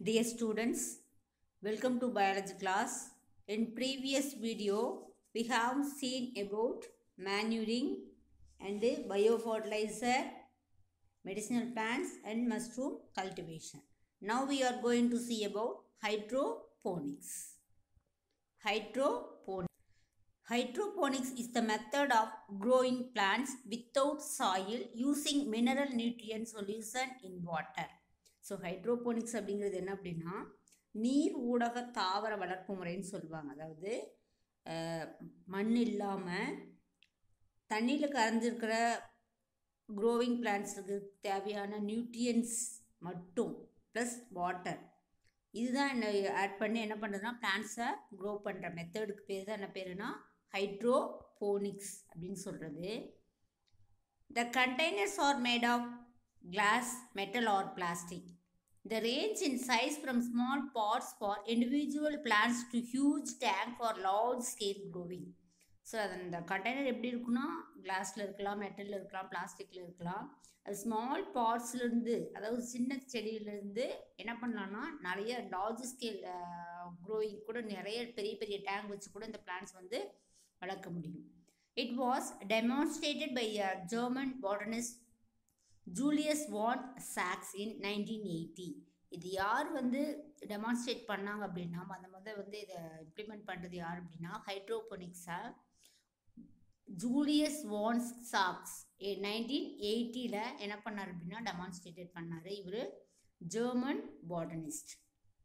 Dear students, welcome to biology class. In previous video, we have seen about manuring and biofertilizer, medicinal plants and mushroom cultivation. Now we are going to see about hydroponics. Hydroponics. Hydroponics is the method of growing plants without soil using mineral nutrient solution in water. So hydroponics அப்படிங்கிறது என்ன அப்படின்னா நீர் ஊடக தாவர வளர்ப்பு முறைன்னு சொல்லுவாங்க அதாவது அஹ், மண் இல்லாமல் தண்ணியில் கரைஞ்சிருக்கிற க்ரோவிங் பிளான்ட்ஸுக்கு தேவையான நியூட்ரியன்ஸ் மட்டும் ப்ளஸ் வாட்டர் இதுதான் என்ன ஆட் பண்ணி என்ன பண்ணுறதுனா பிளான்ட்ஸை க்ரோ பண்ணுற மெத்தடுக்கு பேர் தான் என்ன பேருனா ஹைட்ரோபோனிக்ஸ் அப்படின்னு சொல்கிறது The containers are made of glass, metal, or plastic. They range in size from small pots for individual plants to huge tank for large scale growing. So அது அந்த கண்டெய்னர் எப்படி இருக்குன்னா கிளாஸில் இருக்கலாம் மெட்டலில் இருக்கலாம் பிளாஸ்டிக்கில் இருக்கலாம் அது ஸ்மால் பாட்ஸ்லேருந்து அதாவது சின்ன செடியிலேருந்து என்ன பண்ணலாம்னா நிறைய லார்ஜ் ஸ்கேல் க்ரோயிங் கூட நிறைய பெரிய பெரிய டேங்க் வச்சு கூட இந்த பிளான்ட்ஸ் வந்து வளர்க்க முடியும் it was demonstrated by a German botanist Julius von சாக்ஸ் இன் நைன்டீன் எயிட்டி இது யார் வந்து டெமான்ஸ்ட்ரேட் பண்ணாங்க அப்படின்னா அந்த முதல் வந்து இதை இம்ப்ளிமெண்ட் பண்ணுறது யார் அப்படின்னா ஹைட்ரோபோனிக்ஸை ஜூலியஸ் வான் சாக்ஸ் நைன்டீன் எயிட்டியில் என்ன பண்ணார் அப்படின்னா டெமான்ஸ்ட்ரேட்டட் பண்ணார் இவர் German botanist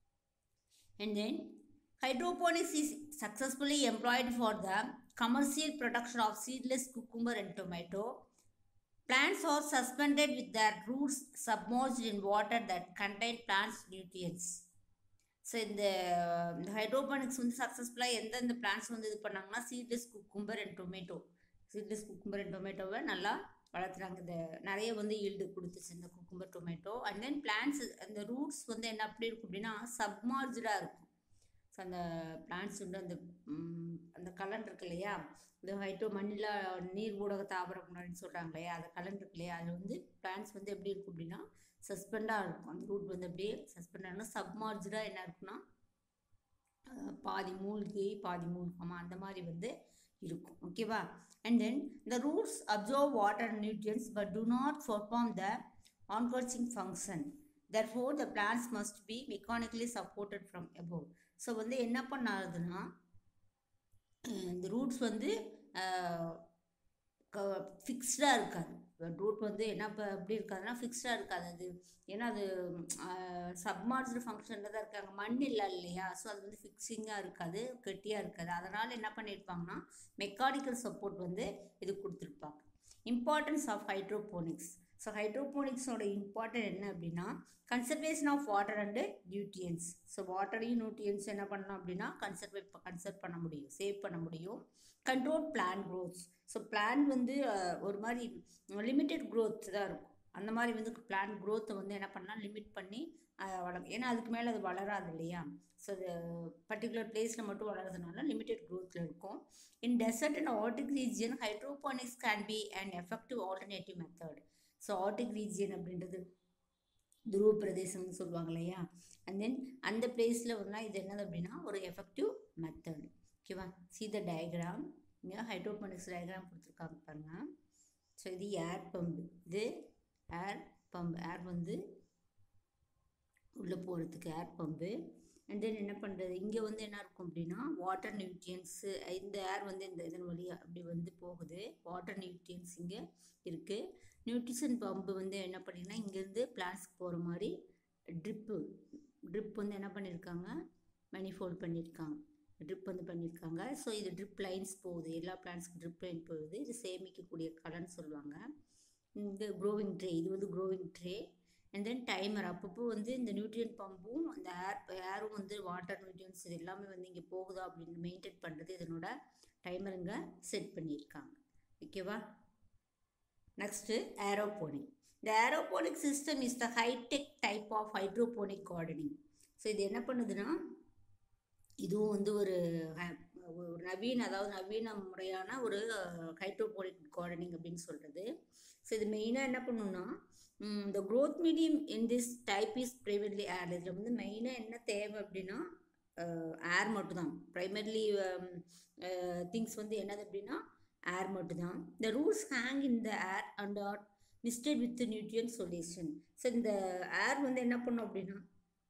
and then hydroponics is successfully employed for the commercial production of seedless cucumber and tomato plants are suspended with their roots submerged in water that contain plants nutrients so இந்த இந்த hydroponics வந்து சக்ஸஸ்ஃபுல்லாக எந்தெந்த plans வந்து இது பண்ணாங்கன்னா seedless cucumber and tomato seedless cucumber and டொமேட்டோவை நல்லா வளர்த்துறாங்க இந்த நிறைய வந்து ஈல்டு கொடுத்துச்சு இந்த cucumber tomato and then plants அந்த ரூட்ஸ் வந்து என்ன அப்படி இருக்கும் அப்படின்னா சப்மார்ஜாக இருக்கும் ஸோ அந்த பிளான்ஸ் வந்து அந்த ம், அந்த கலன் இருக்கு இல்லையா இந்த ஹைட்ரோ மண்ணில் நீர் ஊடக தாவரம் அப்படின்னு சொல்கிறாங்க இல்லையா அந்த கலன் இருக்கு இல்லையா அது வந்து பிளான்ஸ் வந்து எப்படி இருக்கும் அப்படின்னா சஸ்பெண்டாக இருக்கும் அந்த ரூட் வந்து அப்படியே சஸ்பெண்ட் ஆகணும் சப்மார்ஜாக என்ன இருக்குன்னா அஹ், பாதி மூழ்கி பாதி மூழ்காமல் அந்த மாதிரி வந்து இருக்கும் ஓகேவா and then the roots absorb water nutrients but do not perform the ஆன்கர்ச்சிங் function therefore the plants must be mechanically supported from above ஸோ வந்து என்ன பண்ணாதுன்னா அஹ், இந்த ரூட்ஸ் வந்து ஃபிக்ஸ்டாக இருக்காது ரூட் வந்து என்ன இப்போ எப்படி இருக்காதுன்னா ஃபிக்ஸ்டாக இருக்காது அது ஏன்னா அது சப்மார்ஜ் ஃபங்க்ஷனில் தான் இருக்காங்க மண் இல்லை இல்லையா ஸோ அது வந்து ஃபிக்ஸிங்காக இருக்காது கெட்டியாக இருக்காது அதனால் என்ன பண்ணியிருப்பாங்கன்னா மெக்கானிக்கல் சப்போர்ட் வந்து இது கொடுத்துருப்பாங்க இம்பார்ட்டன்ஸ் ஆஃப் ஹைட்ரோபோனிக்ஸ் ஸோ ஹைட்ரோபோனிக்ஸோட இம்பார்ட்டன்ட் என்ன அப்படின்னா conservation of water and nutrients so வாட்டரையும் நியூட்ரியன்ஸ் என்ன பண்ணலாம் அப்படின்னா கன்சர்வே கன்சர்வ் பண்ண முடியும் சேவ் பண்ண முடியும் control plant growths so plant வந்து அஹ், ஒரு மாதிரி லிமிட்டெட் growth தான் இருக்கும் அந்த மாதிரி வந்து பிளான் growth-அ வந்து என்ன பண்ணலாம் லிமிட் பண்ணி அஹ், வளர்க்கும் ஏன்னா அதுக்கு மேலே அது வளராது இல்லையா ஸோ அது பர்டிகுலர் பிளேஸில் மட்டும் வளர்றதுனால லிமிட்டெட் growth-ல இருக்கும் in desert and arctic region hydroponics can be and effective alternative method so arctic region அப்படின்றது துருவ பிரதேசம்னு சொல்லுவாங்க இல்லையா அண்ட் தென் அந்த பிளேஸில் வந்து இது என்னது அப்படின்னா ஒரு எஃபெக்டிவ் மெத்தட் ஓகேவா சி த டயக்ராம் இங்கே ஹைட்ரோபானிக்ஸ் டயக்ராம் கொடுத்துருக்காங்க பாருங்க ஸோ இது ஏர் பம்பு இது ஏர் பம்பு ஏர் வந்து உள்ளே போகிறதுக்கு ஏர் பம்பு அண்ட் தென் என்ன பண்ணுறது இங்கே வந்து என்ன இருக்கும் அப்படின்னா வாட்டர் நியூட்ரியன்ஸு இந்த ஏர் வந்து இந்த இதன் வழியாக அப்படி வந்து போகுது வாட்டர் நியூட்ரியன்ஸ் இங்கே இருக்குது நியூட்ரிஷன் பம்பு வந்து என்ன பண்ணிங்கன்னா இங்கேருந்து பிளான்ஸ்க்கு போகிற மாதிரி ட்ரிப்பு ட்ரிப் வந்து என்ன பண்ணியிருக்காங்க மணிஃபோல்ட் பண்ணியிருக்காங்க ட்ரிப் வந்து பண்ணியிருக்காங்க ஸோ இது ட்ரிப் லைன்ஸ் போகுது எல்லா பிளான்ஸ்க்கு ட்ரிப் லைன் போகுது இது சேமிக்கக்கூடிய கலன்னு சொல்லுவாங்க இந்த க்ரோவிங் ட்ரே இது வந்து growing tray and then timer அப்பப்போ வந்து இந்த நியூட்ரியன் பம்பும் அந்த ஏர் ஏரும் வந்து வாட்டர் நியூட்ரியன்ஸ் இது எல்லாமே வந்து இங்கே போகுதா அப்படின்னு மெயின்டைன் பண்ணுறது இதனோட டைமர் இங்கே செட் பண்ணியிருக்காங்க ஓகேவா நெக்ஸ்ட்டு ஏரோபோனிக் இந்த aeroponic system is the high tech type of hydroponic gardening so இது என்ன பண்ணுதுன்னா இதுவும் வந்து ஒரு ஹ- ஒரு நவீன அதாவது நவீன முறையான ஒரு ஹைட்ரோபோனிக் கார்டனிங் அப்படின்னு சொல்கிறது ஸோ இது மெயினாக என்ன பண்ணுன்னா இந்த growth medium in this type is primarily air இதில் வந்து மெயினாக என்ன தேவை அப்படின்னா ஏர் மட்டும்தான் ப்ரைமர்லி திங்ஸ் வந்து என்னது அப்படின்னா ஏர் மட்டும்தான் the roots hang in the air and are misted with nutrient solution so இந்த ஏர் வந்து என்ன பண்ணும் அப்படின்னா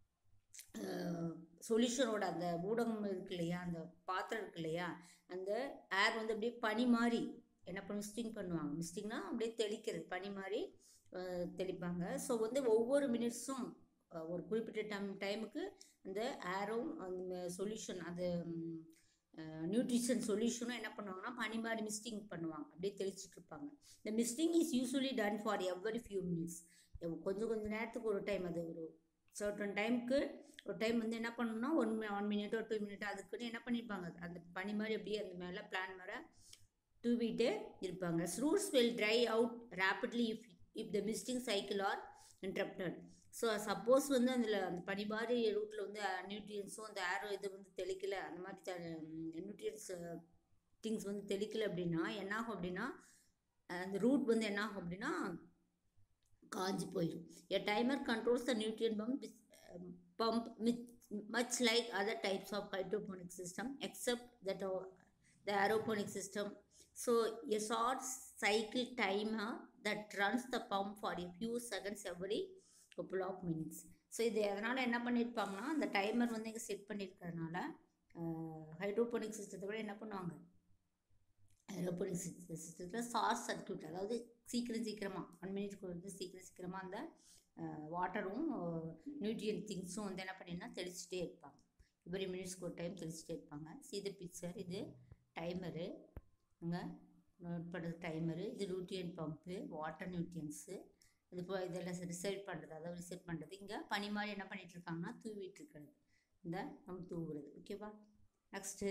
சொல்யூஷனோட அந்த ஊடகம் இருக்கு இல்லையா அந்த பாத்திரம் இருக்கு இல்லையா அந்த ஏர் வந்து அப்படியே பனி மாதிரி என்ன பண்ண மிஸ்டிங் பண்ணுவாங்க மிஸ்டிங்னா அப்படியே தெளிக்கிறது பனி மாதிரி தெளிப்பாங்க ஸோ வந்து ஒவ்வொரு மினிட்ஸும் ஒரு குறிப்பிட்ட டைம் டைமுக்கு அந்த ஏரும் அந்த சொல்யூஷன் அந்த நியூட்ரிஷன் சொல்யூஷனும் என்ன பண்ணுவாங்கன்னா பனி மாதிரி மிஸ்டிங் பண்ணுவாங்க அப்படியே தெளிச்சிட்டு இருப்பாங்க இந்த misting is usually done for every few minutes கொஞ்சம் கொஞ்சம் நேரத்துக்கு ஒரு டைம் அது ஒரு சர்டன் டைமுக்கு ஒரு டைம் வந்து என்ன பண்ணணும்னா ஒன் ஒன் மினிட் ஒரு டூ மினிட் அதுக்குன்னு என்ன பண்ணியிருப்பாங்க அந்த பனி மாதிரி அப்படியே அந்த மேலே பிளான் மேலே தூவிட்டு இருப்பாங்க roots will dry out rapidly if if the misting cycle are interrupted so suppose வந்து அதில் அந்த பனி மாதிரி ரூட்டில் வந்து நியூட்ரியன்ஸும் அந்த ஏரோ இது வந்து தெளிக்கலை அந்த மாதிரி நியூட்ரியன்ஸ் திங்ஸ் வந்து தெளிக்கலை அப்படின்னா என்னாகும் அப்படின்னா அந்த ரூட் வந்து என்னாகும் அப்படின்னா காஞ்சி போயிடும் a timer controls the nutrient pump pump with much like other types of hydroponic system except that the aeroponic system. So a short cycle timer that runs the pump for a few seconds every couple of minutes. So இது அதனால் என்ன பண்ணியிருப்பாங்கன்னா அந்த timer வந்து இங்கே set பண்ணியிருக்கிறதுனால hydroponic சிஸ்டத்தை விட என்ன பண்ணுவாங்க ஏரோபோனிக் சிஸ்டத்தில் ஷார்ட் சர்க்கியூட் அதாவது சீக்கிரம் சீக்கிரமாக ஒன் மினிட்க்கு வந்து சீக்கிரம் சீக்கிரமாக அந்த வாட்டரும் நியூட்ரியன் திங்ஸும் வந்து என்ன பண்ணினா தெளிச்சிட்டே இருப்பாங்க எவ்ரி மினிட்ஸ்க்கு ஒரு டைம் தெளிச்சிட்டே இருப்பாங்க சி த பிக்சர் இது டைமரு இங்கே நோட் பண்ணுறது டைமரு இது நியூட்ரியன் பம்பு வாட்டர் நியூட்ரியன்ஸு இது இப்போ இதெல்லாம் ரிசர்வ் பண்ணுறது அதாவது ரிசர்வ் பண்ணுறது இங்கே பனி மாதிரி என்ன பண்ணிட்டு இருக்காங்கன்னா தூவிட்டு இருக்கிறது இந்த நம்ம தூவுறது ஓகேவா next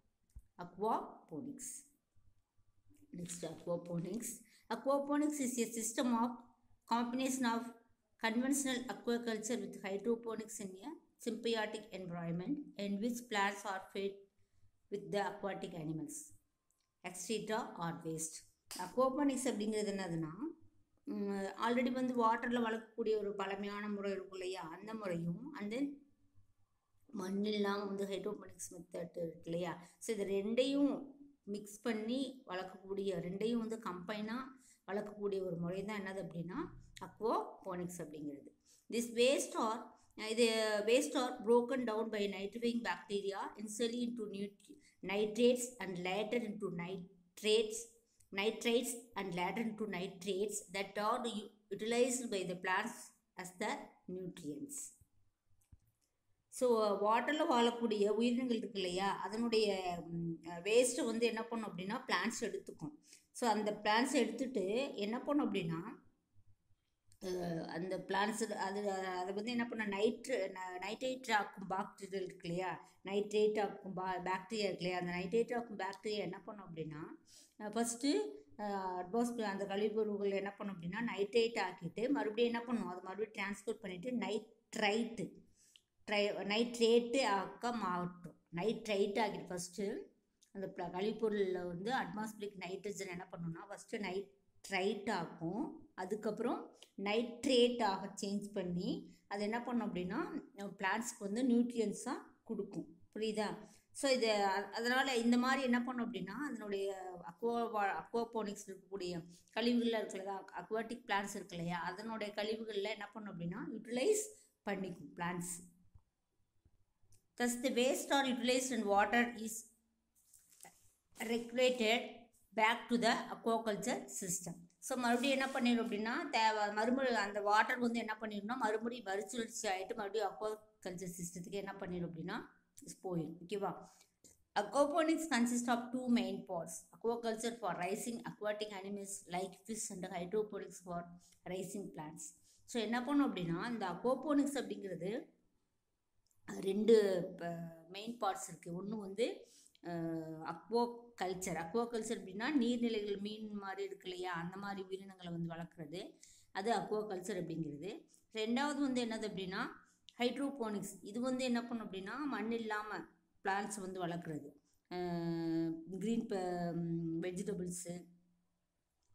aquaponics next aquaponics aquaponics is a system of combination of conventional aquaculture with hydroponics in a symbiotic environment in which plants are fed with the aquatic animals etc or waste aquaponics அப்படிங்கிறது என்னதுன்னா already வந்து வாட்டரில் வளர்க்கக்கூடிய ஒரு பழமையான முறை இருக்கும் இல்லையா அந்த முறையும் அந்த மண் இல்லாமல் வந்து ஹைட்ரோபோனிக்ஸ் மெத்தட் இருக்கு இல்லையா ஸோ இது ரெண்டையும் மிக்ஸ் பண்ணி வளர்க்கக்கூடிய ரெண்டையும் வந்து கம்பைனாக வளர்க்கக்கூடிய ஒரு முறை தான் என்னது அப்படின்னா அக்வோ போனிக்ஸ் அப்படிங்கிறது திஸ் வேஸ்ட் ஆர் இது waste are broken down by nitrifying bacteria initially into nitrites nitrates and later into nitrates nitrates and later into nitrates that are utilized by the plants as the nutrients. So வாட்டரில் வாழக்கூடிய உயிரினங்கள் இருக்கு இல்லையா அதனுடைய waste வந்து என்ன பண்ணும் அப்படின்னா பிளான்ஸ் எடுத்துக்கும் ஸோ அந்த பிளான்ஸ் எடுத்துட்டு என்ன பண்ணும் அப்படின்னா அந்த பிளான்ஸ் அது அதை வந்து என்ன பண்ண நைட்ரு நைட்ரேட் ஆக்கும் பாக்டீரியல் இருக்கு இல்லையா நைட்ரேட் ஆக்கும் பா பாக்டீரியா இருக்கு இல்லையா அந்த நைட்ரேட் ஆக்கும் பாக்டீரியா என்ன பண்ணும் அப்படின்னா ஃபஸ்ட்டு அட்மாஸ்பியர் அந்த கழிவுகள் என்ன பண்ணும் அப்படின்னா நைட்ரேட் ஆக்கிட்டு மறுபடியும் என்ன பண்ணும் அது மறுபடியும் டிரான்ஸ்போர்ட் பண்ணிவிட்டு நைட்ரைட்டு ட்ரை நைட்ரேட்டு ஆக்க மாவட்டும் நைட்ரைட் ஆகிட்டு ஃபஸ்ட்டு அந்த கழிப்பொருளில் வந்து அட்மாஸ்பியரிக் நைட்ரஜன் என்ன பண்ணணும்னா ஃபஸ்ட்டு நைட்ரைட் ஆக்கும் அதுக்கப்புறம் நைட்ரேட் ஆக சேஞ்ச் பண்ணி அது என்ன பண்ணும் அப்படின்னா பிளான்ட்ஸ்க்கு வந்து நியூட்ரியன்ஸாக கொடுக்கும் புரியுதா ஸோ இது அதனால் இந்த மாதிரி என்ன பண்ணும் அப்படின்னா அதனுடைய அக்வா அக்வாபோனிக்ஸ் இருக்கக்கூடிய கழிவுகளில் இருக்கிறதா அக்வாட்டிக் பிளான்ஸ் இருக்கு இல்லையா அதனுடைய கழிவுகளில் என்ன பண்ணும் அப்படின்னா யூட்டிலைஸ் பண்ணிக்கும் plants Thus, the waste or utilized in water is regulated back to the aquaculture system. So மறுபடியும் என்ன பண்ணிடும் அப்படின்னா தேவை மறுபடியும் அந்த வாட்டர் வந்து என்ன பண்ணிடணும்னா மறுபடியும் மறுசுழற்சி ஆகிட்டு மறுபடியும் அக்வாகல்ச்சர் சிஸ்டத்துக்கு என்ன பண்ணிடும் அப்படின்னா போயிடும் ஓகேவா Aquaponics consists of two main parts aquaculture for raising aquatic animals like fish and hydroponics for raising plants. So என்ன பண்ணும் அப்படின்னா இந்த aquaponics அப்படிங்கிறது ரெண்டு மெயின் பார்ட்ஸ் இருக்குது ஒன்று வந்து அக்வோ கல்ச்சர் அக்வோ கல்ச்சர் அப்படின்னா நீர்நிலைகள் மீன் மாதிரி இருக்கு இல்லையா அந்த மாதிரி உயிரினங்களை வந்து வளர்க்குறது அது அக்வோ கல்ச்சர் அப்படிங்கிறது ரெண்டாவது வந்து என்னது அப்படின்னா ஹைட்ரோபோனிக்ஸ் இது வந்து என்ன பண்ணும் அப்படின்னா மண் இல்லாமல் பிளான்ட்ஸ் வந்து வளர்க்குறது க்ரீன் வெஜிடபிள்ஸு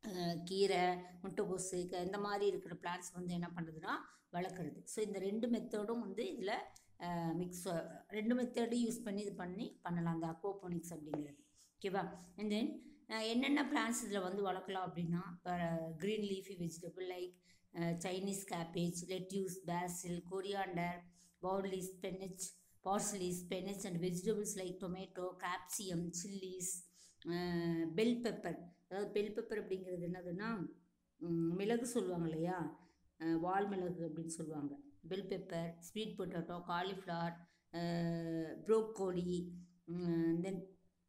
அஹ், கீரை முட்டைகோசு க- இந்த மாதிரி இருக்கிற பிளான்ட்ஸ் வந்து என்ன பண்ணுறதுன்னா வளர்க்குறது ஸோ இந்த ரெண்டு மெத்தடும் வந்து இதில் மிக்ஸ் ரெண்டு மெத்தடும் யூஸ் பண்ணி இது பண்ணி பண்ணலாம் அந்த அக்வோபோனிக்ஸ் அப்படிங்கிறது ஓகேவா அண்ட் தென் என்னென்ன பிளான்ட்ஸ் இதில் வந்து வளர்க்கலாம் அப்படின்னா green leafy vegetable like Chinese cabbage lettuce basil coriander பவுட்லி spinach parsley spinach and vegetables like tomato capsicum chillies bell pepper அதாவது பெல் பெப்பர் அப்படிங்கிறது என்னதுன்னா ம், மிளகு சொல்லுவாங்க இல்லையா அஹ், வால் மிளகு அப்படின்னு சொல்லுவாங்க bell pepper sweet potato cauliflower broccoli then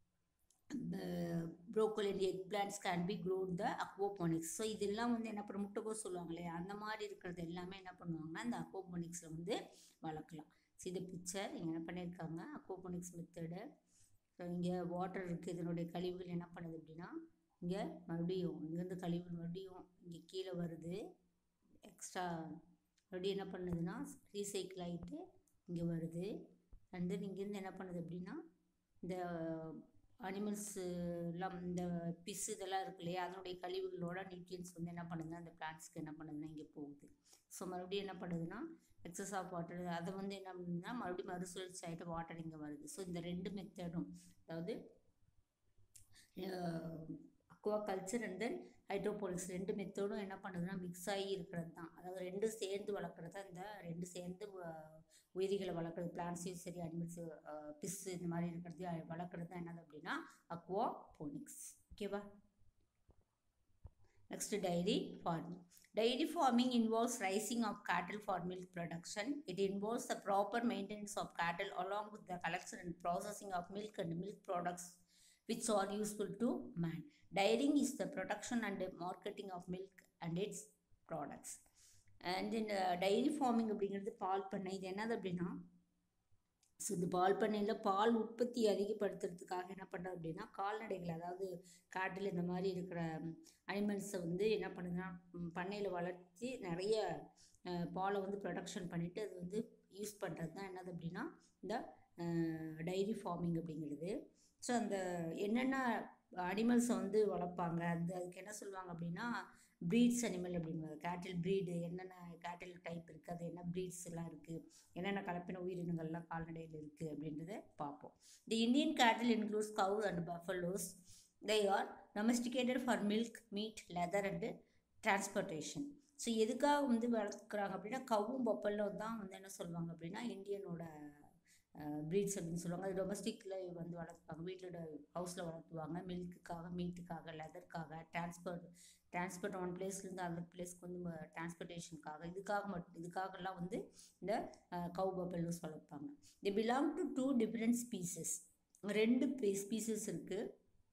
broccoli and eggplants can be grown the aquaponics so இதெல்லாம் வந்து என்ன பண்ணும் முட்டைக்கோஸ் சொல்லுவாங்க இல்லையா அந்த மாதிரி இருக்கிறது எல்லாமே என்ன பண்ணுவாங்கன்னா இந்த அக்வோபோனிக்ஸில் வந்து வளர்க்கலாம் ஸோ இந்த பிக்சர் இங்கே என்ன பண்ணியிருக்காங்க அக்வோபோனிக்ஸ் மெத்தடு ஸோ இங்கே வாட்டர் இருக்குது இதனுடைய கழிவுகள் என்ன பண்ணுது அப்படின்னா இங்கே மறுபடியும் இங்கேருந்து கழிவு மறுபடியும் இங்கே கீழே வருது எக்ஸ்ட்ரா மறுபடியும் என்ன பண்ணுதுன்னா ரீசைக்கிள் ஆகிட்டு இங்கே வருது அண்ட் தென் இங்கேருந்து என்ன பண்ணுது அப்படின்னா இந்த அனிமல்ஸ் எல்லாம் இந்த பிஸ் இதெல்லாம் இருக்கு இல்லையா அதனுடைய கழிவுகளோட நியூட்ரியன்ஸ் வந்து என்ன பண்ணுதுன்னா அந்த பிளான்ட்ஸ்க்கு என்ன பண்ணுதுன்னா இங்கே போகுது ஸோ மறுபடியும் என்ன பண்ணுதுன்னா எக்ஸஸ் ஆஃப் வாட்டர் அதை வந்து என்ன பண்ணுதுன்னா மறுபடியும் மறுசுழற்சி ஆகிட்டு வாட்டர் இங்கே வருது ஸோ இந்த ரெண்டு மெத்தடும் அதாவது aquaculture and then hydroponics ரெண்டு மெத்தடும் என்ன பண்ணுதுன்னா மிக்ஸ் ஆகி இருக்கிறது தான் அதாவது ரெண்டும் சேர்ந்து வளர்க்குறது தான் இந்த ரெண்டு சேர்ந்து அஹ், உயிரிகளை வளர்க்குறது பிளான்ட்ஸையும் சரி அனிமல்ஸ் பிஸ் இந்த மாதிரி இருக்கிறது வளர்க்குறது தான் என்னது அப்படின்னா அக்வா போனிக்ஸ் ஓகேவா Next, dairy farming. Dairy farming involves raising of cattle for milk production. It involves the proper maintenance of cattle along with the collection and processing of milk and milk products which are useful to man. Dairying is the production and marketing of milk and its products. And in uh, dairy farming அப்படிங்கிறது பால் பண்ணை இது என்னது அப்படின்னா so இந்த பால் பண்ணையில் பால் உற்பத்தி அதிகப்படுத்துறதுக்காக என்ன பண்ணுறது அப்படின்னா கால்நடைகள் அதாவது காட்டில் இந்த மாதிரி இருக்கிற அனிமல்ஸை வந்து என்ன பண்ணுதுன்னா பண்ணையில் வளர்த்தி நிறைய அஹ், பாலை வந்து ப்ரொடக்ஷன் பண்ணிவிட்டு அது வந்து யூஸ் பண்ணுறது தான் என்னது அப்படின்னா இந்த டைரி ஃபார்மிங் அப்படிங்கிறது ஸோ அந்த என்னென்ன அனிமல்ஸை வந்து வளர்ப்பாங்க அந்த அதுக்கு என்ன சொல்லுவாங்க அப்படின்னா ப்ரீட்ஸ் அனிமல் அப்படிங்கிறது கேட்டில் ப்ரீடு என்னென்ன கேட்டில் டைப் இருக்குது அது என்ன ப்ரீட்ஸ் எல்லாம் இருக்குது என்னென்ன கலப்பின உயிரினங்கள்லாம் கால்நடையில் இருக்குது அப்படின்றத பார்ப்போம் the Indian cattle includes cow and buffaloes they are domesticated for milk meat leather and transportation so எதுக்காக வந்து வளர்க்குறாங்க அப்படின்னா கவ்வும் பப்பல்லோ தான் வந்து என்ன சொல்லுவாங்க அப்படின்னா இந்தியனோட ப்ரீட்ஸ் அப்படின்னு சொல்லுவாங்க அது டொமஸ்டிக்கில் வந்து வளர்ப்பாங்க வீட்டிலோட ஹவுஸில் வளர்த்துவாங்க மில்க்குக்காக மீட்டுக்காக லெதர்க்காக டிரான்ஸ்போர்ட் டிரான்ஸ்போர்ட் ஒன் பிளேஸ்லேருந்து அதர் பிளேஸ்க்கு வந்து டிரான்ஸ்போர்ட்டேஷனுக்காக இதுக்காக மட்டும் இதுக்காகலாம் வந்து இந்த கவு பப்பல்லோஸ் வளர்ப்பாங்க the belong to two different species ரெண்டு ஸ்பீசஸ் இருக்குது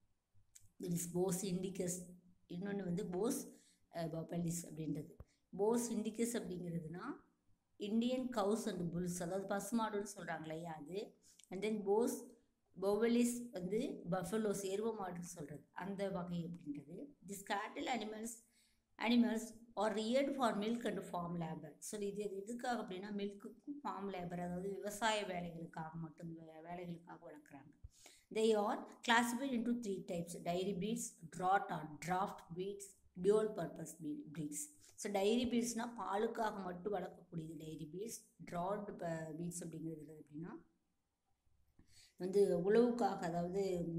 திட் இஸ் போஸ் இண்டிகஸ் இன்னொன்று வந்து போஸ் பப்பலிஸ் அப்படின்றது போஸ் இண்டிகஸ் அப்படிங்கிறதுனா இந்தியன் கவுஸ் அண்ட் புல்ஸ் அதாவது பசுமாடுன்னு சொல்கிறாங்க இல்லையா அது அண்ட் தென் போஸ் பொவலிஸ் வந்து பஃபலோஸ் எருவ மாடுன்னு சொல்கிறது அந்த வகை அப்படின்றது this cattle animals animals are reared for milk and farm labour so இது இது எதுக்காக அப்படின்னா மில்க்குக்கும் ஃபார்ம் லேபர் அதாவது விவசாய வேலைகளுக்காக மட்டும் வே- வேலைகளுக்காக வளர்க்குறாங்க they are classified into three types dairy breeds draught or draft breeds dual purpose bre- breeds so dairy பீட்ஸ்னால் பாலுக்காக மட்டும் வளர்க்கக்கூடியது டைரி பீட்ஸ் ட்ராட் பீட்ஸ் அப்படிங்கிறது எப்படின்னா வந்து உழவுக்காக அதாவது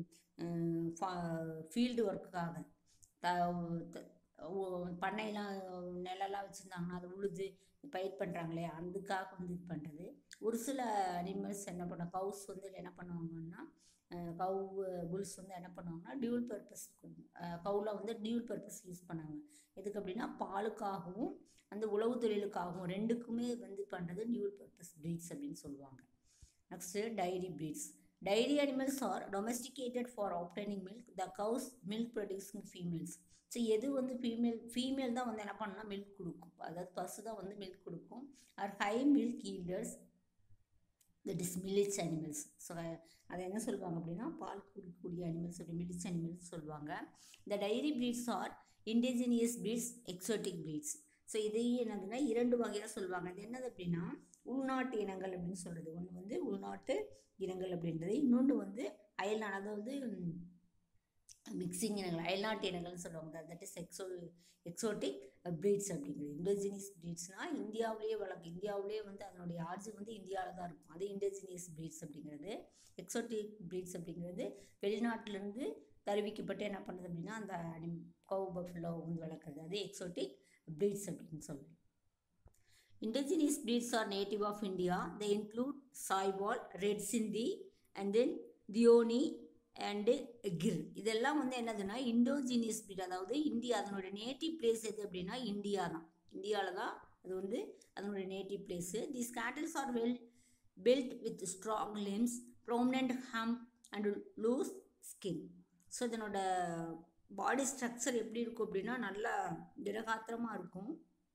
ஃபீல்டு ஒர்க்குக்காக த த- ஒ- பண்ணையெல்லாம் நிலம்லாம் வச்சுருந்தாங்கன்னா அதை உழுது பயிர் பண்ணுறாங்க இல்லையா அதுக்காக வந்து இது பண்ணுறது ஒரு சில அனிமல்ஸ் என்ன பண்ண கவுஸ் வந்து என்ன பண்ணுவாங்கன்னா கவு புல்ஸ் வந்து என்ன பண்ணுவாங்கன்னா டியூல் பர்பஸ் கவுல வந்து டியூல் பர்பஸ் யூஸ் பண்ணாங்க எதுக்கு அப்படின்னா பாலுக்காகவும் அந்த உழவு தொழிலுக்காகவும் ரெண்டுக்குமே வந்து பண்ணுறது டியூல் பர்பஸ் ப்ரீட்ஸ் அப்படின்னு சொல்லுவாங்க next dairy breeds dairy animals are domesticated for obtaining milk the cows milk producing females so எது வந்து ஃபீமேல் ஃபீமேல் தான் வந்து என்ன பண்ணா மில்க் கொடுக்கும் அதாவது பசு தான் வந்து மில்க் கொடுக்கும் are high milk yielders that is milch animals so அதை என்ன சொல்லுவாங்க அப்படின்னா பால் குடிக்கக்கூடிய அனிமல்ஸ் அப்படி மில்லிச் அனிமல்ஸ் சொல்லுவாங்க இந்த dairy breeds are indigenous breeds exotic breeds so இதையும் என்னதுன்னா இரண்டு வகையாக சொல்லுவாங்க அது என்னது அப்படின்னா உள்நாட்டு இனங்கள் அப்படின்னு சொல்கிறது ஒன்று வந்து உள்நாட்டு இனங்கள் அப்படின்றது இன்னொன்று வந்து அயல்நாடு அதாவது மிக்சிங் இனங்கள் அயல்நாட்டு இனங்கள்னு சொல்லுவாங்க that is exo exotic breeds அப்படிங்கிறது இண்டோஜினியஸ் ப்ரீட்ஸ்னால் இந்தியாவிலேயே வளர்க்கும் இந்தியாவிலேயே வந்து அதனுடைய ஆர்ஜின் வந்து இந்தியாவில் தான் இருக்கும் அது இண்டோஜினியஸ் ப்ரீட்ஸ் அப்படிங்கிறது எக்ஸோட்டிக் ப்ரீட்ஸ் அப்படிங்கிறது வெளிநாட்டிலேருந்து தருவிக்கப்பட்டு என்ன பண்ணுது அப்படின்னா அந்த அனி கவு பஃபலோ வந்து வளர்க்குறது அது எக்ஸோட்டிக் ப்ரீட்ஸ் அப்படின்னு சொல்லுவோம் Indigenous breeds are native of India. They include Sahiwal, Red Sindhi, and then Dioni and Gir இதெல்லாம் வந்து என்னதுன்னா இண்டோஜினியஸ் breed அதாவது இந்தியா அதனுடைய நேட்டிவ் பிளேஸ் எது அப்படின்னா இந்தியா தான் இந்தியாவில் தான் அது வந்து அதனுடைய native place these cattles are well built with strong limbs, prominent hump and loose skin. So இதனோட பாடி ஸ்ட்ரக்சர் எப்படி இருக்கும் அப்படின்னா நல்லா திடகாத்திரமாக இருக்கும்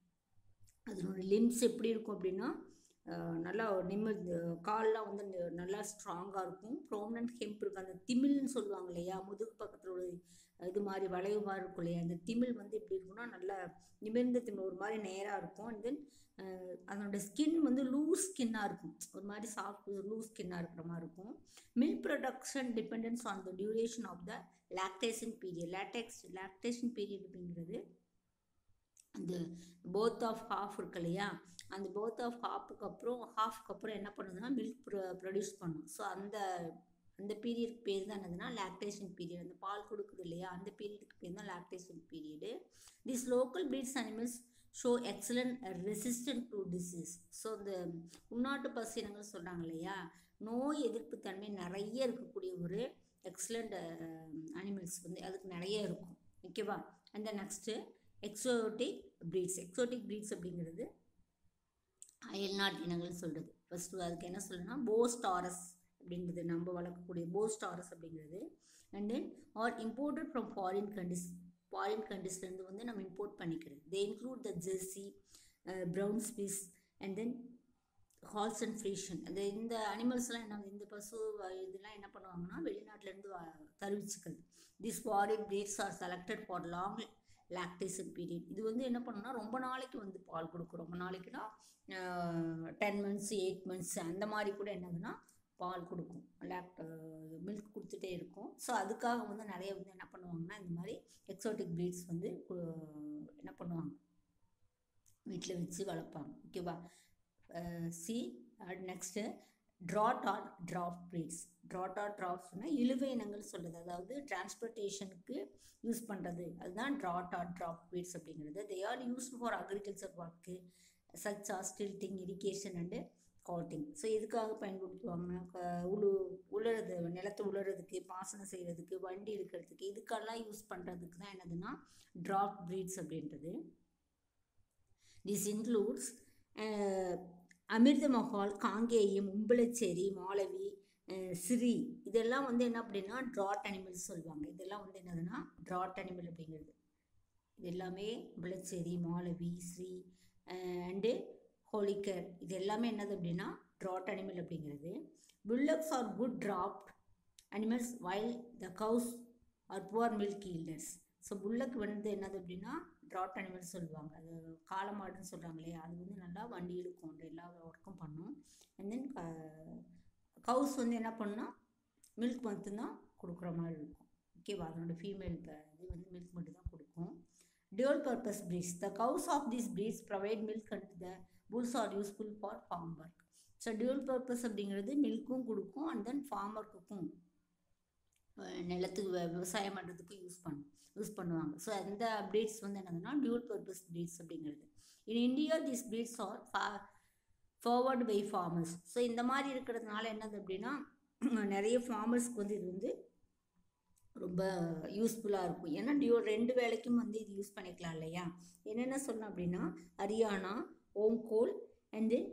அதனோட லிம்ஸ் எப்படி இருக்கும் அப்படின்னா அஹ், நல்லா நிமிர்ந்து கால்லாம் வந்து ந- நல்லா ஸ்ட்ராங்காக இருக்கும் ப்ரோமனன்ட் ஹெம்ப் இருக்கும் அந்த திமில்னு சொல்லுவாங்க இல்லையா முதுகு பக்கத்தில் ஒரு இது மாதிரி வளைவு மாதிரி இருக்கும் இல்லையா அந்த திமில் வந்து எப்படி இருக்கும்னா நல்லா நிமிர்ந்த திமில் ஒரு மாதிரி நேராக இருக்கும் அண்ட் தென் அதனோட ஸ்கின் வந்து லூஸ் ஸ்கின்னாக இருக்கும் ஒரு மாதிரி சாஃப்ட் லூஸ் ஸ்கின்னாக இருக்கிற மாதிரி இருக்கும் milk production depends on the duration of the lactation period lactates lactation period அப்படிங்கிறது அந்த போத் ஆஃப் ஹாஃப் இருக்கு இல்லையா அந்த போத் ஆஃப் ஹாஃபுக்கு அப்புறம் ஹாஃப்க்கு அப்புறம் என்ன பண்ணுதுன்னா மில்க் ப்ரொடியூஸ் பண்ணும் ஸோ அந்த அந்த பீரியட் பேர் தான் என்னதுன்னா லாக்டேஷன் பீரியட் அந்த பால் கொடுக்குது இல்லையா அந்த பீரியடுக்கு பேர் தான் lactation period this local breeds animals show excellent resistant to disease so இந்த உள்நாட்டு பசு இனங்கள் சொல்கிறாங்க இல்லையா நோய் எதிர்ப்பு தன்மை நிறைய இருக்கக்கூடிய ஒரு எக்ஸலண்ட் அனிமல்ஸ் வந்து அதுக்கு நிறைய இருக்கும் ஓகேவா அந்த next exotic breeds exotic breeds அப்படிங்கிறது அயல்நாட்டு இனங்கள் சொல்கிறது ஃபஸ்ட்டு அதுக்கு என்ன சொல்லணும்னா போஸ்டாரஸ் அப்படிங்கிறது நம்ம வளர்க்கக்கூடிய போஸ்டாரஸ் அப்படிங்கிறது and then are imported from foreign countries foreign கண்ட்ரிஸ்லேருந்து வந்து நம்ம இம்போர்ட் பண்ணிக்கிறது they include the Jersey Brown ஸ்பீஸ் and then Holstein and Friesian அந்த இந்த அனிமல்ஸ்லாம் என்ன இந்த பசு வ- இதெல்லாம் என்ன பண்ணுவாங்கன்னா வெளிநாட்டிலேருந்து தருவிச்சுக்கிறது this foreign breeds are selected for long lactation period இது வந்து என்ன பண்ணுன்னா ரொம்ப நாளைக்கு வந்து பால் கொடுக்கும் ரொம்ப நாளைக்குன்னா டென் மந்த்ஸ் எயிட் மந்த்ஸ் அந்த மாதிரி கூட என்னதுன்னா பால் கொடுக்கும் லாக்ட் மில்க் கொடுத்துட்டே இருக்கும் ஸோ அதுக்காக வந்து நிறைய வந்து என்ன பண்ணுவாங்கன்னா இந்த மாதிரி எக்ஸோட்டிக் breeds வந்து கு- என்ன பண்ணுவாங்க வீட்டில் வச்சு வளர்ப்பாங்க ஓகேவா see next draught or draft breeds draught or ட்ராஃப்ட்னா இழுவை இனங்கள் சொல்கிறது அதாவது டிரான்ஸ்போர்ட்டேஷனுக்கு யூஸ் பண்ணுறது அதுதான் ட்ராட் ஆர் ட்ராஃப்ட் breeds அப்படிங்கிறது they are used for agriculture work such are ஸ்டில்ட்டிங் இரிகேஷன் அண்டு காட்டிங் ஸோ எதுக்காக பயன்படுத்துவாங்கன்னா க- உழு உழுறது நிலத்தை உழுறதுக்கு பாசனம் செய்கிறதுக்கு வண்டி இழுக்கிறதுக்கு இதுக்கெல்லாம் யூஸ் பண்ணுறதுக்கு தான் என்னதுன்னா ட்ராஃப்ட் breeds அப்படின்றது திஸ் இன்க்ளூட்ஸ் அமிர்த மஹால் காங்கேயம் உம்பளச்சேரி மாலவி அஹ், சிரி இதெல்லாம் வந்து என்ன அப்படின்னா ட்ராட் அனிமல்ஸ் சொல்லுவாங்க இதெல்லாம் வந்து என்னதுன்னா ட்ராட் அனிமல் அப்படிங்கிறது இது எல்லாமே உம்பளச்சேரி மாலவி ஸ்ரீ அண்டு ஹோலிக்கர் இது எல்லாமே என்னது அப்படின்னா ட்ராட் அனிமல் அப்படிங்கிறது bullocks are good draught animals while the cows are poor milk yielders so bullock வந்து என்னது அப்படின்னா ட்ராட் அனிமல் சொல்லுவாங்க அது காளமாடுன்னு சொல்கிறாங்க இல்லையா அது வந்து நல்லா வண்டி இழுக்கும் எல்லா ஒர்க்கும் பண்ணும் அண்ட் தென் கவுஸ் வந்து என்ன பண்ணுன்னா மில்க் மட்டும்தான் கொடுக்குற மாதிரி இருக்கும் ஓகேவா அதனோட ஃபீமேல் இது வந்து மில்க் மட்டும் தான் கொடுக்கும் dual purpose breeds the cows of these breeds provide milk and the bulls are useful for farm work so dual purpose அப்படிங்கிறது மில்க்கும் கொடுக்கும் அண்ட் தென் ஃபார்ம் ஒர்க்குக்கும் நிலத்துக்கு வ- விவசாயம் பண்ணுறதுக்கு யூஸ் பண்ணும் யூஸ் பண்ணுவாங்க ஸோ அந்த breeds வந்து என்னதுன்னா டியூல் பர்பஸ் breeds அப்படிங்கிறது in India this breeds are forward by farmers so இந்த மாதிரி இருக்கிறதுனால என்னது அப்படின்னா நிறைய ஃபார்மர்ஸ்க்கு வந்து இது வந்து ரொம்ப யூஸ்ஃபுல்லாக இருக்கும் ஏன்னா டியோ ரெண்டு வேலைக்கும் வந்து இது யூஸ் பண்ணிக்கலாம் இல்லையா என்னென்ன சொல்லணும் அப்படின்னா Haryana Ongole and then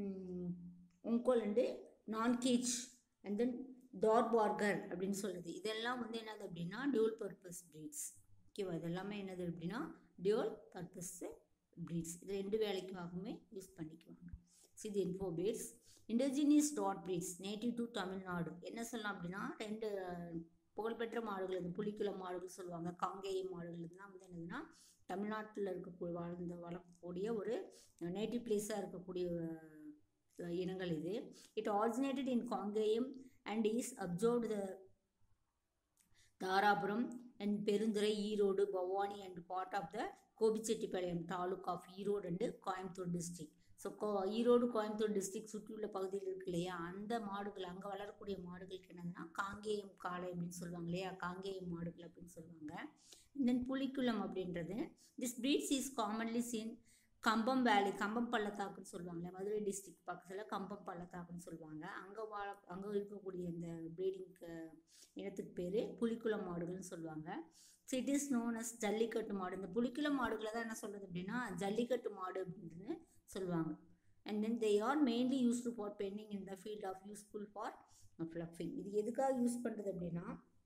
Ongole and நான்கேஜ் அண்ட் தென் டார்பார்கர் அப்படின்னு சொல்லுது இதெல்லாம் வந்து என்னது அப்படின்னா டியூல் பர்பஸ் breeds ஓகேவா இதெல்லாமே என்னது அப்படின்னா டியூல் பர்பஸ் breeds இது ரெண்டு வேலைக்காகவுமே யூஸ் பண்ணிக்குவாங்க see the info bats indigenous that breeds native to Tamil Nadu என்ன சொல்லலாம் அப்படின்னா ரெண்டு அஹ், புகழ்பெற்ற மாடுகள் இது புலிக்குள மாடுகள் சொல்லுவாங்க காங்கேய மாடுகள் இதெல்லாம் வந்து என்னதுன்னா தமிழ்நாட்டில் இருக்கக்கூடிய வாழ்ந்த வளர்க்கக்கூடிய ஒரு நேட்டிவ் பிளேஸாக இருக்கக்கூடிய அஹ், இனங்கள் இது it originated in Kangayam and is observed the Dharapuram and Perundurai Erode Bhavani and part of the Gobichettipalayam taluk of Erode and Coimbatore district so கோ ஈரோடு கோயம்புத்தூர் டிஸ்ட்ரிக்ட் சுற்றியுள்ள பகுதியில் இருக்கு இல்லையா அந்த மாடுகள் அங்கே வளரக்கூடிய மாடுகளுக்கு என்னதுன்னா காங்கேயம் காளை அப்படின்னு சொல்லுவாங்க இல்லையா காங்கேயம் மாடுகள் அப்படின்னு சொல்லுவாங்க தென் புலிக்குளம் அப்படின்றது this breeds is commonly seen Cumbum valley Cumbum பள்ளத்தாக்குன்னு சொல்லுவாங்கல்ல மதுரை டிஸ்ட்ரிக்ட் பக்கத்தில் கம்பம் பள்ளத்தாக்குன்னு சொல்லுவாங்க அங்கே வாழ அங்கே இருக்கக்கூடிய இந்த ப்ரீடிங் இனத்துக்கு பேர் புலிக்குளம் மாடுகள்னு சொல்லுவாங்க so it is known as Jallikattu மாடு இந்த புலிக்குளம் மாடுகளை தான் என்ன சொல்கிறது அப்படின்னா ஜல்லிக்கட்டு மாடு அப்படின்னு சொல்லுவாங்க and then they are mainly used for penning in the field of useful for ploughing இது எதுக்காக யூஸ் பண்ணுறது அப்படின்னா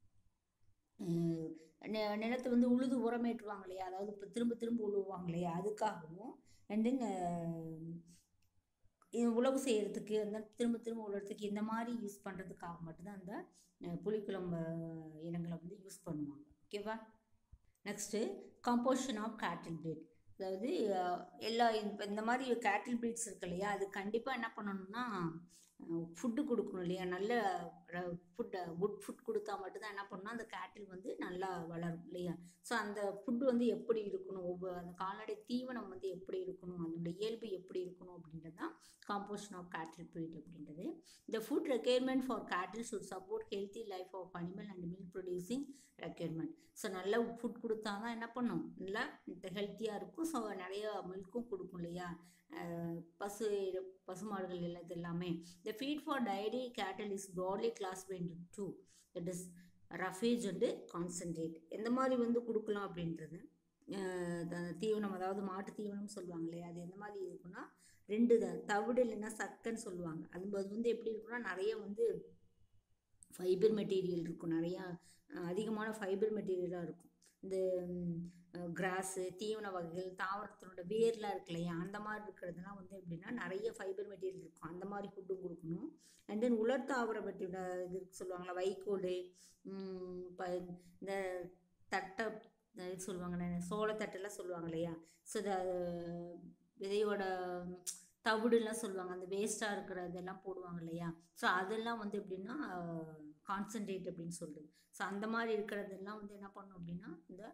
நிலத்தை வந்து உழுது உரமேற்றுவாங்க இல்லையா அதாவது இப்போ திரும்ப திரும்ப உழுவாங்க இல்லையா அதுக்காகவும் அண்ட் தென் உழவு செய்கிறதுக்கு அந்த திரும்ப திரும்ப உழுறதுக்கு இந்த மாதிரி யூஸ் பண்ணுறதுக்காக மட்டும்தான் அந்த புளிக்குழம்பு இனங்களை வந்து யூஸ் பண்ணுவாங்க ஓகேவா next composition of cattle breed அதாவது எல்லா இப்போ இந்த மாதிரி கேட்டில் ப்ரீட்ஸ் இருக்கு இல்லையா அது கண்டிப்பாக என்ன பண்ணணும்னா ஃபுட்டு கொடுக்கணும் இல்லையா நல்ல ஃபுட்டை குட் ஃபுட் கொடுத்தா மட்டும்தான் என்ன பண்ணணும் அந்த கேட்டில் வந்து நல்லா வளரும் இல்லையா ஸோ அந்த ஃபுட்டு வந்து எப்படி இருக்கணும் ஒவ்வொரு அந்த கால்நடை தீவனம் வந்து எப்படி இருக்கணும் அதனுடைய இயல்பு எப்படி இருக்கணும் அப்படின்றது தான் காம்போஷன் ஆஃப் கேட்டில் ப்ரீட் அப்படின்றது இந்த food requirement for cattle should support healthy life of animal and milk producing requirement so நல்ல ஃபுட் கொடுத்தா தான் என்ன பண்ணும் நல்லா ஹெல்த்தியாக இருக்கும் ஸோ நிறைய மில்க்கும் கொடுக்கும் இல்லையா பசு பசுமாடுகள் எல்லாத்து எல்லாமே the feed for dairy cattle is broadly classified to that is roughage and concentrate எந்த மாதிரி வந்து கொடுக்கலாம் அப்படின்றது தீவனம் அதாவது மாட்டு தீவனம் சொல்லுவாங்க இல்லையா அது எந்த மாதிரி இருக்குன்னா ரெண்டு த தவிடு இல்லைன்னா சக்கைன்னு சொல்லுவாங்க அது அது வந்து எப்படி இருக்குன்னா நிறைய வந்து ஃபைபர் மெட்டீரியல் இருக்கும் நிறையா அதிகமான ஃபைபர் மெட்டீரியலாக இருக்கும் இந்த கிராஸு தீவன வகைகள் தாவரத்தினோட வேர்லாம் இருக்கு இல்லையா அந்த மாதிரி இருக்கிறதுலாம் வந்து எப்படின்னா நிறைய ஃபைபர் மெட்டீரியல் இருக்கும் அந்த மாதிரி ஃபுட்டும் கொடுக்கணும் அண்ட் தென் உலர் தாவர பற்றியோட இது சொல்லுவாங்களா வைக்கோல் இப்போ இந்த தட்டை இது சொல்லுவாங்க சோளத்தட்டெல்லாம் சொல்லுவாங்க இல்லையா ஸோ இதை விதையோட தவிடுலாம் சொல்லுவாங்க அந்த வேஸ்ட்டாக இருக்கிற இதெல்லாம் போடுவாங்க இல்லையா ஸோ அதெல்லாம் வந்து எப்படின்னா கான்சன்ட்ரேட் அப்படின்னு சொல்கிறது ஸோ அந்த மாதிரி இருக்கிறதெல்லாம் வந்து என்ன பண்ணும் அப்படின்னா இந்த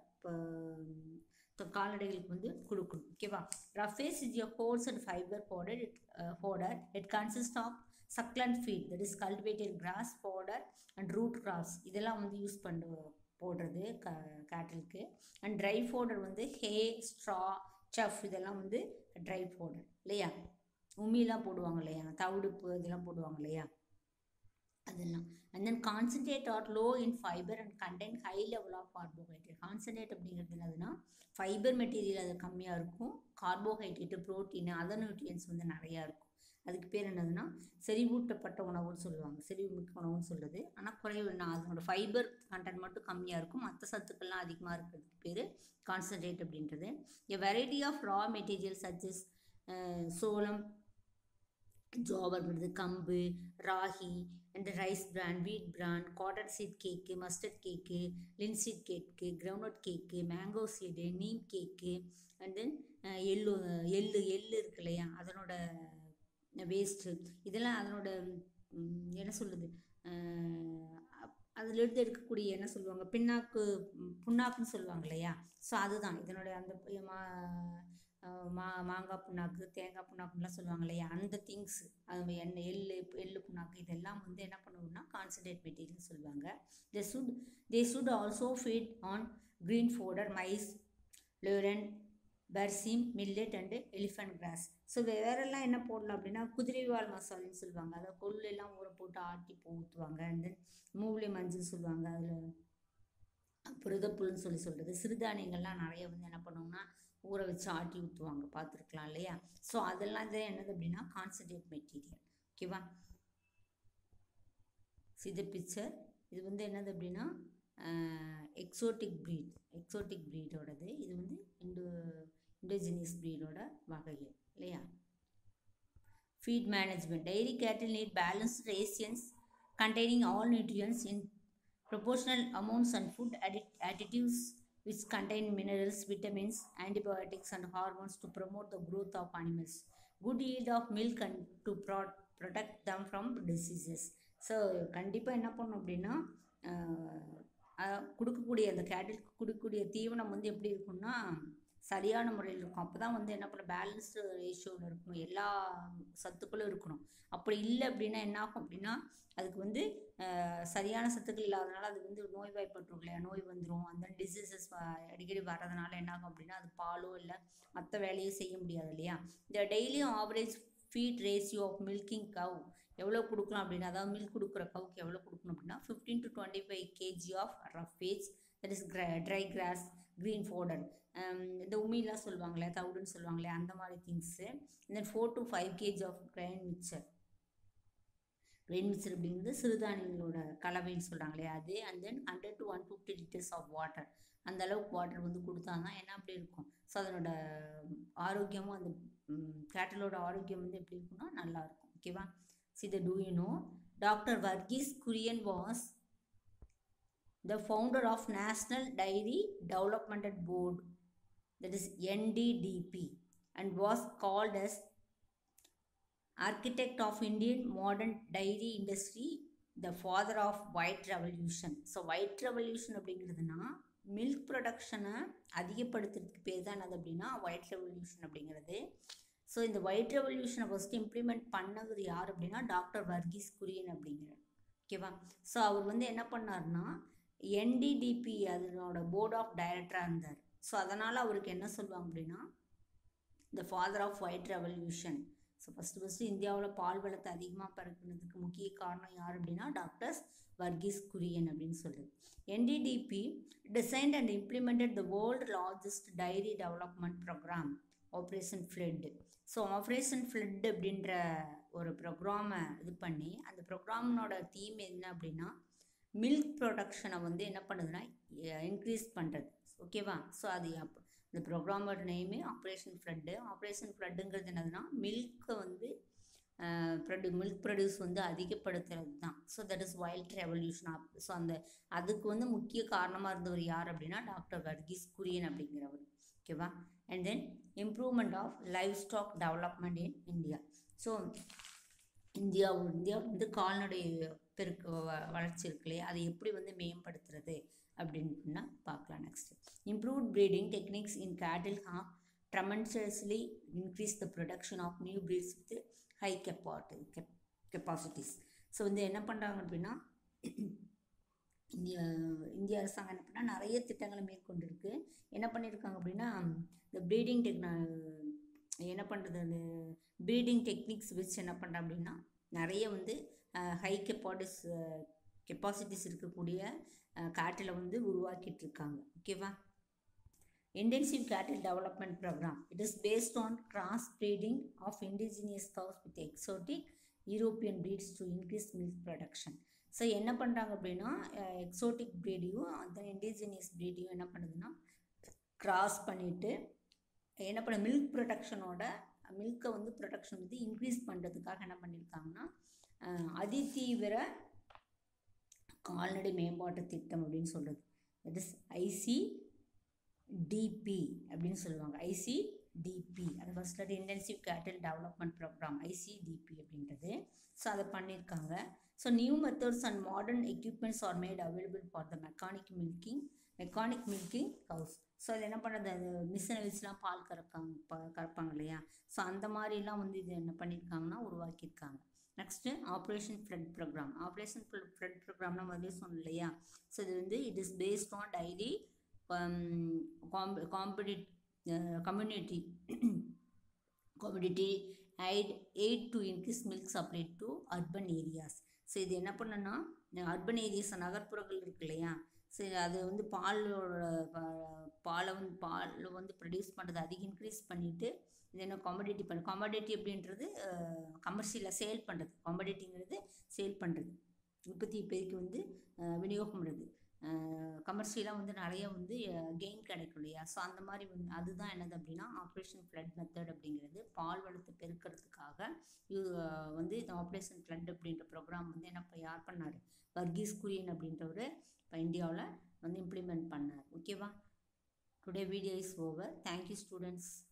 இப்போ கால்நடைகளுக்கு வந்து கொடுக்கணும் ஓகேவா roughage is your hulls and fibre powder it powder it consist of succulent feed that is cultivated grass powder and root grass இதெல்லாம் வந்து யூஸ் பண்ண போடுறது க கேட்டலுக்கு அண்ட் ட்ரை பவுடர் வந்து ஹே ஸ்ட்ரா சஃப் இதெல்லாம் வந்து ட்ரை பவுடர் இல்லையா உமிலாம் போடுவாங்க இல்லையா தவிடுப்பு இதெல்லாம் போடுவாங்க இல்லையா அதெல்லாம் and then concentrate are low in fibre and content high level of carbohydrate concentrate அப்படிங்கிறது என்னதுன்னா ஃபைபர் மெட்டீரியல் அது கம்மியாக இருக்கும் கார்போஹைட்ரேட்டு ப்ரோட்டீன் அதர் நியூட்ரியன்ஸ் வந்து நிறையா இருக்கும் அதுக்கு பேர் என்னதுன்னா செறிவூட்டப்பட்ட உணவுன்னு சொல்லுவாங்க செறிவுமிக்க உணவுன்னு சொல்கிறது ஆனால் குறைவு அதனோட ஃபைபர் கண்டென்ட் மட்டும் கம்மியாக இருக்கும் மற்ற சத்துக்கள்லாம் அதிகமாக இருக்கிறதுக்கு பேர் கான்சன்ட்ரேட் அப்படின்றது a variety of raw material such as cholam ஜோவர்ங்கிறது kambu ragi and rice bran wheat bran cotton seed cake mustard cake linseed cake groundnut cake mango seed neem cake and then ellu ellu எள்ளு இருக்கு இல்லையா அதனோட வேஸ்ட்டு இதெல்லாம் அதனோட என்ன சொல்லுது அதிலிருந்து எடுக்கக்கூடிய என்ன சொல்லுவாங்க பின்னாக்கு புண்ணாக்குன்னு சொல்லுவாங்க இல்லையா ஸோ அதுதான் இதனுடைய அந்த மா மா மாங்காய் புண்ணாக்கு தேங்காய் புண்ணாக்குலாம் சொல்லுவாங்க இல்லையா அந்த திங்ஸ் அது எண்ணெய் எள்ளு எள்ளு புண்ணாக்கு இதெல்லாம் வந்து என்ன பண்ணுவோம்னா கான்சன்ட்ரேட் மெட்டீரியல் சொல்லுவாங்க they should they should also feed on green fodder maize lucerne berseem millet and elephant grass so வேறெல்லாம் என்ன போடலாம் அப்படின்னா குதிரைவால் மசாலான்னு சொல்லுவாங்க அதை கொள்ளெல்லாம் ஊற போட்டு ஆட்டி போ ஊற்றுவாங்க அண்ட் தென் மூவிலை மஞ்சள் சொல்லுவாங்க அதில் புரதப்புல்னு சொல்லி சொல்கிறது சிறுதானியங்கள்லாம் நிறைய வந்து என்ன பண்ணுவோம்னா ஊற வச்சு ஆட்டி ஊற்றுவாங்க பார்த்துருக்கலாம் இல்லையா ஸோ அதெல்லாம் இது என்னது அப்படின்னா கான்சன்ட்ரேட் மெட்டீரியல் ஓகேவா இது பிக்சர் இது வந்து என்னது அப்படின்னா எக்ஸோட்டிக் ப்ரீட் எக்ஸோட்டிக் ப்ரீடோடது இது வந்து இண்டோ இண்டோஜினியஸ் ப்ரீடோட வகைகள் இல்லையா feed management dairy cattle need balanced rations containing all nutrients in proportional amounts and food addi- additives which contain minerals, vitamins, antibiotics, and hormones to promote the growth of animals. Good yield of milk and to pro- protect them from diseases. So கண்டிப்பாக என்ன பண்ணும் அப்படின்னா அஹ், கொடுக்கக்கூடிய அந்த கேட்டிலுக்கு கொடுக்கக்கூடிய தீவனம் வந்து எப்படி இருக்கும்னா சரியான முறையில் இருக்கும் அப்போ தான் வந்து என்ன பண்ண பேலன்ஸ்டு ரேஷியோவில் இருக்கணும் எல்லா சத்துக்களும் இருக்கணும் அப்படி இல்லை அப்படின்னா என்ன ஆகும் அப்படின்னா அதுக்கு வந்து அஹ், சரியான சத்துக்கள் இல்லாதனால அது வந்து நோய்வாய்ப்பட்டுரும் இல்லையா நோய் வந்துடும் அந்த டிசீசஸ் அடிக்கடி வர்றதுனால என்ன ஆகும் அப்படின்னா அது பாலோ இல்லை மற்ற வேலையும் செய்ய முடியாது இல்லையா இந்த டெய்லியும் average feed ratio of milking cow எவ்வளோ கொடுக்கலாம் அப்படின்னா அதாவது மில்க் கொடுக்குற கவுக்கு எவ்வளோ கொடுக்கணும் அப்படின்னா fifteen to twenty five KG of roughage that is dry grass green fodder இந்த உமிலாம் சொல்லுவாங்களே தவுடுன்னு சொல்லுவாங்களே அந்த மாதிரி things then four to five KG of grain mixture grain mixture அப்படிங்கிறது சிறுதானியங்களோட கலவைன்னு சொல்கிறாங்களே அது and then hundred to one fifty litres of water அந்த அளவுக்கு வாட்டர் வந்து கொடுத்தா தான் என்ன அப்படி இருக்கும் ஸோ அதனோட ஆரோக்கியமும் அந்த கேட்டலோட ஆரோக்கியம் வந்து எப்படி இருக்கும்னா நல்லா இருக்கும் ஓகேவா See the do you know Dr. Varghese Kurian was the founder of National Dairy Development Board that is NDDP and was called as architect of Indian modern dairy industry the father of white revolution so white revolution அப்படிங்கிறதுனா milk ப்ரொடக்ஷனை அதிகப்படுத்துறதுக்கு பேர் தான் என்னது அப்படின்னா white revolution அப்படிங்கிறது so இந்த white ரெவல்யூஷனை ஃபஸ்ட்டு இம்ப்ளிமெண்ட் பண்ணது யார் அப்படின்னா டாக்டர் வர்கீஸ் குரியன் அப்படிங்கிறார் ஓகேவா ஸோ அவர் வந்து என்ன பண்ணார்னா என்டிடிபி அதனோட போர்ட் ஆஃப் டைரக்டராக இருந்தார் ஸோ அதனால் அவருக்கு என்ன சொல்லுவாங்க அப்படின்னா the father of white revolution so first first இந்தியாவில் பால் வளத்தை அதிகமாக பறக்குனதுக்கு முக்கிய காரணம் யார் அப்படின்னா டாக்டர்ஸ் வர்கீஸ் குரியன் அப்படின்னு சொல்லுது NDDB designed and implemented the world largest dairy development programme Operation Flood so Operation Flood அப்படின்ற ஒரு ப்ரோக்ராமை இது பண்ணி அந்த ப்ரோக்ராமோட தீம் என்ன அப்படின்னா மில்க் ப்ரொடக்ஷனை வந்து என்ன பண்ணுதுன்னா இன்க்ரீஸ் பண்ணுறது ஓகேவா ஸோ அது அப்போ இந்த ப்ரோக்ராமோட நேமே ஆப்ரேஷன் ஃப்ளட்டு ஆப்ரேஷன் ஃப்ளட்டுங்கிறது என்னதுன்னா மில்க்கை வந்து ப்ரொடியூ மில்க் ப்ரொடியூஸ் வந்து அதிகப்படுத்துறது தான் so that is wild revolution so அந்த அதுக்கு வந்து முக்கிய காரணமாக இருந்தவர் யார் அப்படின்னா டாக்டர் வர்கீஸ் குரியன் அப்படிங்கிறவர் ஓகேவா and then improvement of livestock development in India so India India வந்து கால்நடை பெருக்கு வ- வளர்ச்சி இருக்கு இல்லையா அதை எப்படி வந்து மேம்படுத்துறது அப்படின்னா பார்க்கலாம் next improved breeding techniques in cattle have tremendously increase the production of new breeds with high capacity cap- capacities so வந்து என்ன பண்ணுறாங்க அப்படின்னா இந்திய இந்திய அரசாங்கம் என்ன பண்ணால் நிறைய திட்டங்களை மேற்கொண்டிருக்கு என்ன பண்ணியிருக்காங்க அப்படின்னா இந்த ப்ரீடிங் டெக்னா என்ன பண்ணுறது அந்த ப்ரீடிங் டெக்னிக்ஸ் வச்சு என்ன பண்ணுறேன் அப்படின்னா நிறைய வந்து ஹை கெப்பாடிஸ் கெப்பாசிட்டிஸ் இருக்கக்கூடிய காட்டில் வந்து உருவாக்கிட்டு இருக்காங்க ஓகேவா intensive cattle development program it is based on cross breeding of indigenous cows with exotic european breeds to increase milk production so என்ன பண்ணுறாங்க அப்படின்னா எக்ஸோட்டிக் ப்ரீடையும் அந்த இண்டிஜினியஸ் ப்ரீடையும் என்ன பண்ணுதுன்னா கிராஸ் பண்ணிவிட்டு என்ன பண்ண மில்க் ப்ரொடக்ஷனோட மில்கை வந்து ப்ரொடக்ஷன் வந்து இன்க்ரீஸ் பண்ணுறதுக்காக என்ன பண்ணியிருக்காங்கன்னா அஹ், அதிதீவிர கால்நடை மேம்பாட்டு திட்டம் அப்படின்னு சொல்கிறது தட் இஸ் ஐசி டிபி அப்படின்னு சொல்லுவாங்க ஐசிடிபி அது first intensive cattle development programme ICDP அப்படின்றது ஸோ அதை பண்ணியிருக்காங்க so new methods and modern equipments are made available for the mechanic milking mechanic milking cows so அது என்ன பண்ணுறது அது மிஷினை வச்சுலாம் பால் கறக்காங்க ப கறப்பாங்க இல்லையா ஸோ அந்த மாதிரிலாம் வந்து இது என்ன பண்ணியிருக்காங்கன்னா உருவாக்கியிருக்காங்க next Operation Flood programme Operation Flood ப்ரோக்ராம்னா முதல்ல சொன்னோம் இல்லையா ஸோ இது வந்து it is based on dairy competed community commodity aid aid to increase milk supply to urban areas so இது என்ன பண்ணுன்னா அர்பன் ஏரியாஸ் நகர்ப்புறங்கள் இருக்கு இல்லையா சரி அது வந்து பாலோட பா- பாலை வந்து பால் வந்து ப்ரொடியூஸ் பண்ணுறது அதிகம் இன்க்ரீஸ் பண்ணிவிட்டு இது என்ன காமடிட்டி பண்ண காமடிட்டி அப்படின்றது கமர்ஷியலாக சேல் பண்ணுறது காமடிட்டிங்கிறது சேல் பண்ணுறது உற்பத்தி பெருக்கி வந்து அஹ், விநியோகம் பண்ணுறது கமர்ஷியலாக வந்து நிறைய வந்து கெயின் கிடைக்கும் இல்லையா ஸோ அந்த மாதிரி வந்து அதுதான் என்னது அப்படின்னா ஆப்ரேஷன் ஃப்ளட் மெத்தட் அப்படிங்கிறது பால் வளத்தை பெருக்கிறதுக்காக இது அஹ், வந்து இந்த ஆப்ரேஷன் ஃப்ளட் அப்படின்ற ப்ரோக்ராம் வந்து என்ன இப்போ யார் பண்ணார் வர்கீஸ் குரியன் அப்படின்றவர் இப்போ இந்தியாவில் வந்து இம்ப்ளிமெண்ட் பண்ணார் ஓகேவா today video is over thank you students